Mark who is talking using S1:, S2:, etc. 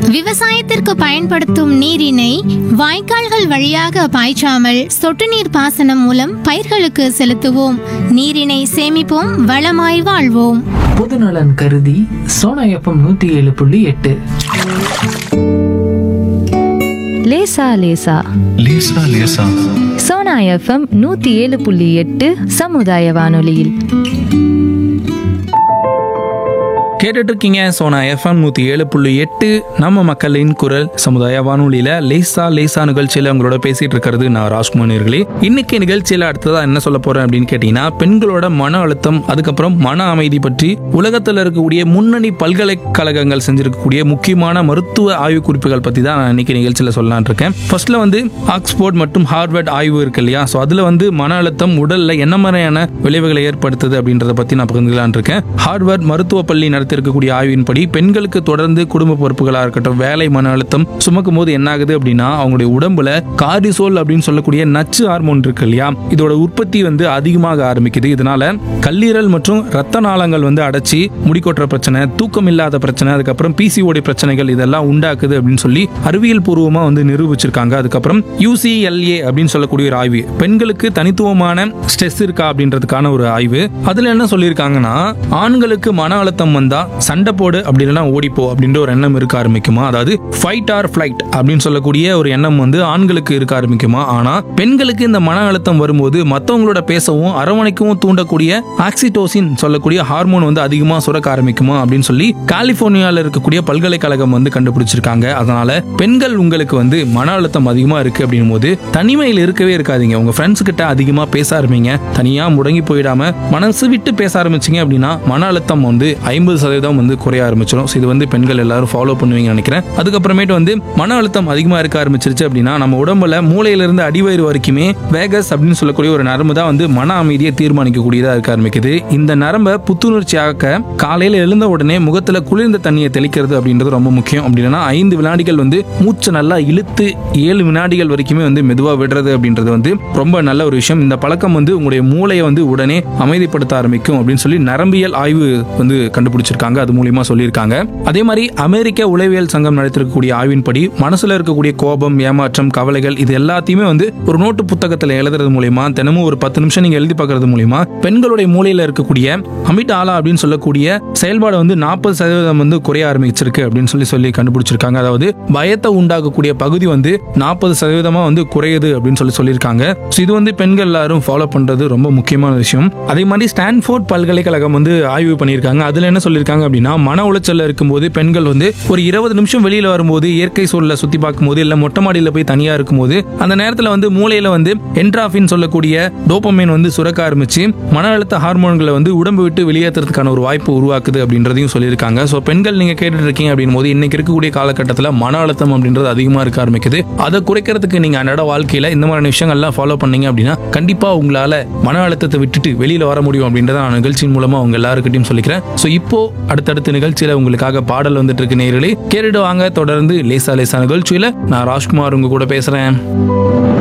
S1: விவசாயத்திற்கு பயன்படுத்தும் நீரினை வாய்க்கால்கள் வழியாக பாய்ச்சாமல் சொட்டு நீர் பாசனம் மூலம் பயிர்களுக்கு செலுத்துவோம் நீரினை சேமிப்போம் வளமாய் வாழ்வோம்
S2: பொதுநலன் கருதி சோனா எஃப்எம் நூத்தி ஏழு புள்ளி எட்டு
S3: லேசா லேசா
S4: லேசா லேசா
S3: சோனா எஃப்எம் நூத்தி ஏழு புள்ளி எட்டு சமுதாய வானொலியில்
S5: கேட்டுட்டு இருக்கீங்க சோனா எஃப்எம் நூற்றி ஏழு புள்ளி எட்டு நம்ம மக்களின் குரல் சமுதாய வானொலியில் லேசா லேசா நிகழ்ச்சியில் உங்களோட பேசிட்டு இருக்கிறது நான் ராஜ்குமார் நேர்களே இன்னைக்கு நிகழ்ச்சியில் அடுத்ததா என்ன சொல்ல போறேன் அப்படின்னு கேட்டீங்கன்னா பெண்களோட மன அழுத்தம் அதுக்கப்புறம் மன அமைதி பற்றி உலகத்தில் இருக்கக்கூடிய முன்னணி பல்கலைக்கழகங்கள் செஞ்சிருக்கக்கூடிய முக்கியமான மருத்துவ ஆய்வு குறிப்புகள் பற்றி தான் நான் இன்னைக்கு நிகழ்ச்சியில் சொல்லலாம்னு இருக்கேன் ஃபர்ஸ்ட்ல வந்து ஆக்ஸ்போர்ட் மற்றும் ஹார்வர்ட் ஆய்வு இருக்கு இல்லையா ஸோ அதில் வந்து மன அழுத்தம் உடல்ல என்ன மாதிரியான விளைவுகளை ஏற்படுத்துது அப்படின்றத பற்றி நான் பகிர்ந்துக்கலாம்னு இருக்கேன் ஹார்வர்ட் மருத்துவ பள்ளி நடத்திருக்கக்கூடிய ஆய்வின்படி பெண்களுக்கு தொடர்ந்து குடும்ப பொறுப்புகளாக இருக்கட்டும் வேலை மன அழுத்தம் சுமக்கும் போது என்ன ஆகுது அப்படின்னா அவங்களுடைய உடம்புல கார்டிசோல் அப்படின்னு சொல்லக்கூடிய நச்சு ஹார்மோன் இருக்கு இல்லையா இதோட உற்பத்தி வந்து அதிகமாக ஆரம்பிக்குது இதனால கல்லீரல் மற்றும் ரத்த நாளங்கள் வந்து அடைச்சி முடிக்கொட்டுற பிரச்சனை தூக்கம் இல்லாத பிரச்சனை அதுக்கப்புறம் பிசிஓடி பிரச்சனைகள் இதெல்லாம் உண்டாக்குது அப்படின்னு சொல்லி அறிவியல் பூர்வமா வந்து நிரூபிச்சிருக்காங்க அதுக்கப்புறம் யூசிஎல்ஏ அப்படின்னு சொல்லக்கூடிய ஒரு ஆய்வு பெண்களுக்கு தனித்துவமான ஸ்ட்ரெஸ் இருக்கா அப்படின்றதுக்கான ஒரு ஆய்வு அதுல என்ன சொல்லியிருக்காங்கன்னா ஆண்களுக்கு மன அழுத்தம் வந்தா சண்டை போடு அப்படி இல்லைன்னா ஓடிப்போ அப்படின்ற ஒரு எண்ணம் இருக்க ஆரம்பிக்குமா அதாவது ஃபைட் ஆர் ஃபிளைட் அப்படின்னு சொல்லக்கூடிய ஒரு எண்ணம் வந்து ஆண்களுக்கு இருக்க ஆரம்பிக்குமா ஆனா பெண்களுக்கு இந்த மன அழுத்தம் வரும்போது மற்றவங்களோட பேசவும் அரவணைக்கவும் தூண்டக்கூடிய ஆக்சிடோசின் சொல்லக்கூடிய ஹார்மோன் வந்து அதிகமா சுரக்க ஆரம்பிக்குமா அப்படின்னு சொல்லி கலிபோர்னியால இருக்கக்கூடிய பல்கலைக்கழகம் வந்து கண்டுபிடிச்சிருக்காங்க அதனால பெண்கள் உங்களுக்கு வந்து மன அழுத்தம் அதிகமா இருக்கு அப்படின்னும் போது தனிமையில் இருக்கவே இருக்காதீங்க உங்க ஃப்ரெண்ட்ஸ் கிட்ட அதிகமா பேச ஆரம்பிங்க தனியா முடங்கி போயிடாம மனசு விட்டு பேச ஆரம்பிச்சீங்க அப்படின்னா மன அழுத்தம் வந்து ஐம்பது சதவீதம் வந்து குறைய ஆரம்பிச்சிடும் So இது வந்து பெண்கள் எல்லாரும் ஃபாலோ பண்ணுவீங்கன்னு நினைக்கிறேன் அதுக்கப்புறமேட்டு வந்து மன அழுத்தம் அதிகமா இருக்க ஆரம்பிச்சிருச்சு அப்படின்னா நம்ம உடம்புல மூளையில இருந்து அடிவயிறு வரைக்குமே வேகஸ் அப்படின்னு சொல்லக்கூடிய ஒரு நரம்பு தான் வந்து மன அமைதியை தீர்மானிக்கக்கூடியதா இருக்க ஆரம்பிக்குது இந்த நரம்பை புத்துணர்ச்சியாக்க காலையில எழுந்த உடனே முகத்துல குளிர்ந்த தண்ணியை தெளிக்கிறது அப்படின்றது ரொம்ப முக்கியம் அப்படின்னா ஐந்து வினாடிகள் வந்து மூச்சை நல்லா இழுத்து ஏழு வினாடிகள் வரைக்குமே வந்து மெதுவா விடுறது அப்படின்றது வந்து ரொம்ப நல்ல ஒரு விஷயம் இந்த பழக்கம் வந்து உங்களுடைய மூளையை வந்து உடனே அமைதிப்படுத்த ஆரம்பிக்கும் அப்படின்னு சொல்லி நரம்பியல் ஆய்வு வந்து கண்டுபிடிச்சிருக்காங்க அது மூலியமா சொல்லியிருக்காங்க அதே மாதிரி அமெரிக்க உளவியல் சங்கம் நடத்திருக்கக்கூடிய ஆய்வின்படி மனசுல இருக்கக்கூடிய கோபம் ஏமாற்றம் கவலைகள் இது எல்லாத்தையுமே வந்து ஒரு நோட்டு புத்தகத்துல எழுதுறது மூலியமா தினமும் ஒரு பத்து நிமிஷம் நீங்க எழுதி பார்க்கறது மூலியமா பெண்களுடைய மூளையில இருக்கக்கூடிய அமிட் ஆலா அப்படின்னு சொல்லக்கூடிய செயல்பாடு வந்து நாற்பது சதவீதம் வந்து குறைய ஆரம்பிச்சிருக்கு அப்படின்னு சொல்லி சொல்லி கண்டுபிடிச்சிருக்காங்க அதாவது பயத்தை உண்டாக்கக்கூடிய பகுதி வந்து நாற்பது சதவீதமா வந்து குறையுது அப்படின்னு சொல்லி சொல்லியிருக்காங்க ஸோ இது வந்து பெண்கள் எல்லாரும் ஃபாலோ பண்றது ரொம்ப முக்கியமான விஷயம் அதே மாதிரி ஸ்டான்ஃபோர்ட் பல்கலைக்கழகம் வந்து ஆய்வு பண்ணியிருக்காங்க அதுல என்ன சொல்லியிருக்காங்க அப்படின்னா மன உளைச்சல்ல இருக்கும்போது பெண்கள் வந்து ஒரு இருபது நிமிஷம் வெளியில வரும்போது இயற்கை சூழலை சுத்தி பார்க்கும்போது இல்ல மொட்டை மாடியில போய் தனியா இருக்கும்போது அந்த நேரத்துல வந்து மூளையில வந்து என்ட்ராஃபின் சொல்லக்கூடிய டோப்பமைன் வந்து சுரக்க ஆரம்பிச்சு மன அழுத்த ஹார்மோன்களை வந்து உடம்பு விட்டு வெளியேற்றுறதுக்கான ஒரு வாய்ப்பு உருவாக்குது அப்படின்றதையும் சொல்லியிருக்காங்க ஸோ பெண்கள் நீங்க கேட்டுட்டு இருக்கீங்க அப்படின் போது இன்னைக்கு இருக்கக்கூடிய காலகட்டத்தில் மன அழுத்தம் அப்படின்றது அதிகமா இருக்க ஆரம்பிக்குது அதை குறைக்கிறதுக்கு நீங்க அன்றாட வாழ்க்கையில இந்த மாதிரியான விஷயங்கள்லாம் ஃபாலோ பண்ணீங்க அப்படின்னா கண்டிப்பா உங்களால மன அழுத்தத்தை விட்டுட்டு வெளியில வர முடியும் அப்படின்றத நான் நிகழ்ச்சியின் மூலமா உங்க எல்லாருக்கிட்டையும் சொல்லிக்கிறேன் ஸோ இப்போ அடுத்தடுத்த நிகழ்ச்சியில உங்களுக்காக பாடல் வந்துட்டு இருக்கு நேயர்களே கேட்டுட்டு வாங்க தொடர்ந்து லேசா லேசா நிகழ்ச்சியில நான் ராஜ்குமார் உங்க கூட பேசுறேன்